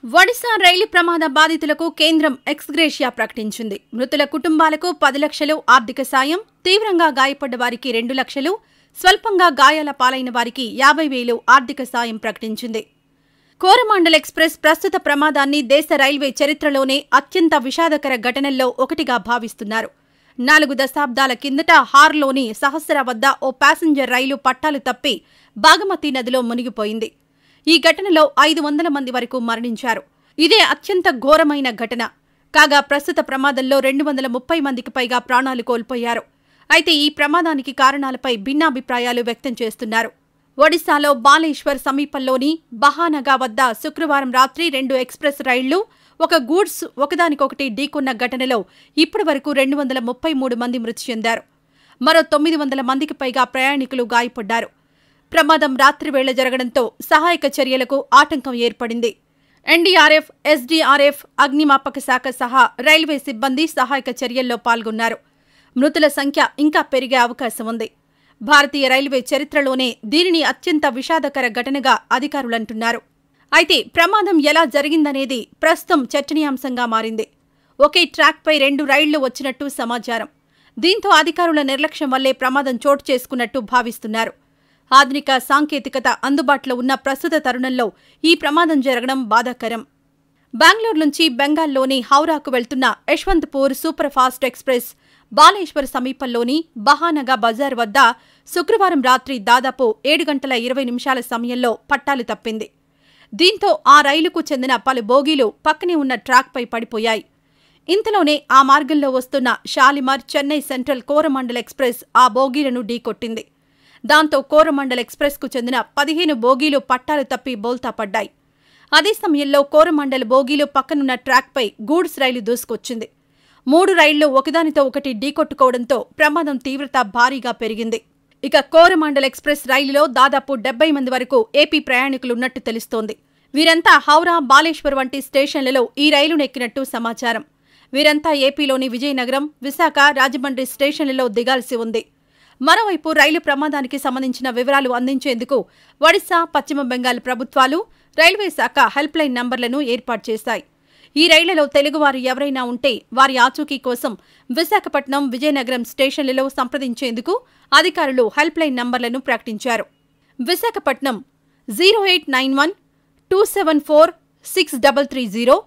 ఒడిశా రైలు ప్రమాద బాధితులకు కేంద్రం ఎక్స్గ్రేషియా ప్రకటించింది మృతుల కుటుంబాలకు పది లక్షలు ఆర్థిక సాయం తీవ్రంగా గాయపడ్డ వారికి రెండు లక్షలు స్వల్పంగా గాయాల పాలైన వారికి యాభై వేలు ఆర్థిక సాయం ప్రకటించింది కోరమాండల్ ఎక్స్ప్రెస్ ప్రస్తుత ప్రమాదాన్ని దేశ రైల్వే చరిత్రలోనే అత్యంత విషాదకర ఘటనల్లో ఒకటిగా భావిస్తున్నారు నాలుగు దశాబ్దాల కిందట హార్లోని సహస్ర వద్ద ఓ ప్యాసింజర్ రైలు పట్టాలు తప్పి బాగమతి నదిలో మునిగిపోయింది ఈ ఘటనలో ఐదు వందల మంది వరకు మరణించారు ఇదే అత్యంత ఘోరమైన ఘటన కాగా ప్రస్తుత ప్రమాదంలో రెండు వందల ముప్పై మందికి పైగా ప్రాణాలు కోల్పోయారు అయితే ఈ ప్రమాదానికి కారణాలపై భిన్నాభిప్రాయాలు వ్యక్తం చేస్తున్నారు ఒడిశాలో బాలేశ్వర్ సమీపంలోని బహానగా వద్ద శుక్రవారం రాత్రి రెండు ఎక్స్ప్రెస్ రైళ్లు ఒక గూడ్స్ ఒకదానికొకటి ఢీకొన్న ఘటనలో ఇప్పటి వరకు రెండు వందల ముప్పై మూడు మంది మృతి చెందారు మరో తొమ్మిది వందల మందికి పైగా ప్రయాణికులు గాయపడ్డారు ప్రమాదం రాత్రి వేళ జరగడంతో సహాయక చర్యలకు ఆటంకం ఏర్పడింది ఎన్డీఆర్ఎఫ్ ఎస్డీఆర్ఎఫ్ అగ్నిమాపక శాఖ సహా రైల్వే సిబ్బంది సహాయక చర్యల్లో పాల్గొన్నారు మృతుల సంఖ్య ఇంకా పెరిగే అవకాశం ఉంది భారతీయ రైల్వే చరిత్రలోనే దీనిని అత్యంత విషాదకర ఘటనగా అధికారులంటున్నారు అయితే ప్రమాదం ఎలా జరిగిందనేది ప్రస్తుతం చర్చనీయాంశంగా మారింది ఒకే ట్రాక్పై రెండు రైళ్లు వచ్చినట్టు సమాచారం దీంతో అధికారుల నిర్లక్ష్యం వల్లే ప్రమాదం చోటు చేసుకున్నట్టు భావిస్తున్నారు ఆధునిక సాంకేతికత అందుబాటులో ఉన్న ప్రస్తుత తరుణంలో ఈ ప్రమాదం జరగడం బాధాకరం బెంగళూరు నుంచి బెంగాల్లోని హౌరాకు వెళ్తున్న Yeshwantpur super fast express Baleshwar సమీపంలోని బహానగా బజార్ వద్ద శుక్రవారం రాత్రి దాదాపు ఏడు గంటల ఇరవై నిమిషాల సమయంలో పట్టాలు తప్పింది దీంతో ఆ రైలుకు చెందిన పలు బోగీలు పక్కనే ఉన్న ట్రాక్పై పడిపోయాయి ఇంతలోనే ఆ మార్గంలో వస్తున్న షాలిమార్ చెన్నై సెంట్రల్ కోరమండల్ ఎక్స్ప్రెస్ ఆ బోగీలను ఢీకొట్టింది దాంతో కోరమండల్ ఎక్స్ప్రెస్కు చెందిన పదిహేను బోగీలు పట్టాలు తప్పి బోల్తా పడ్డాయి అదే సమయంలో కోరమండల్ బోగీలు పక్కనున్న ట్రాక్పై గూడ్స్ రైలు దూసుకొచ్చింది మూడు రైళ్లు ఒకదానితో ఒకటి ఢీకొట్టుకోవడంతో ప్రమాదం తీవ్రత భారీగా పెరిగింది ఇక కోరమండల్ ఎక్స్ప్రెస్ రైలులో దాదాపు డెబ్బై మంది వరకు ఏపీ ప్రయాణికులున్నట్టు తెలుస్తోంది వీరంతా హౌరా బాలేశ్వర్ వంటి స్టేషన్లలో ఈ రైలును ఎక్కినట్టు సమాచారం వీరంతా ఏపీలోని విజయనగరం విశాఖ రాజమండ్రి స్టేషన్లలో దిగాల్సి ఉంది మరోవైపు రైలు ప్రమాదానికి సంబంధించిన వివరాలు అందించేందుకు ఒడిశా పశ్చిమ బెంగాల్ ప్రభుత్వాలు రైల్వే శాఖ హెల్ప్ లైన్ నంబర్లను ఏర్పాటు చేశాయి ఈ రైళ్లలో తెలుగువారు ఎవరైనా ఉంటే వారి ఆచూకీ కోసం విశాఖపట్నం విజయనగరం స్టేషన్లలో సంప్రదించేందుకు అధికారులు హెల్ప్ లైన్ నంబర్లను ప్రకటించారు Visakhapatnam zero eight nine one two seven four six double three zero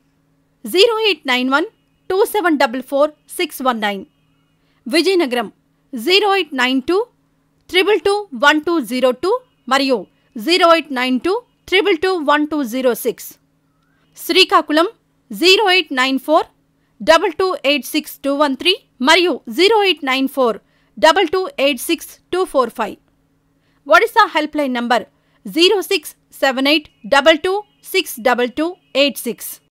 zero eight nine one two seven double four six one nine Vizianagaram zero eight nine two triple two one two zero two మరియు zero eight nine two triple two one two zero six Srikakulam zero eight nine four double two eight six two one three మరియు zero eight nine four double two eight six two four five Odisha help line number zero six seven eight double two six double two eight six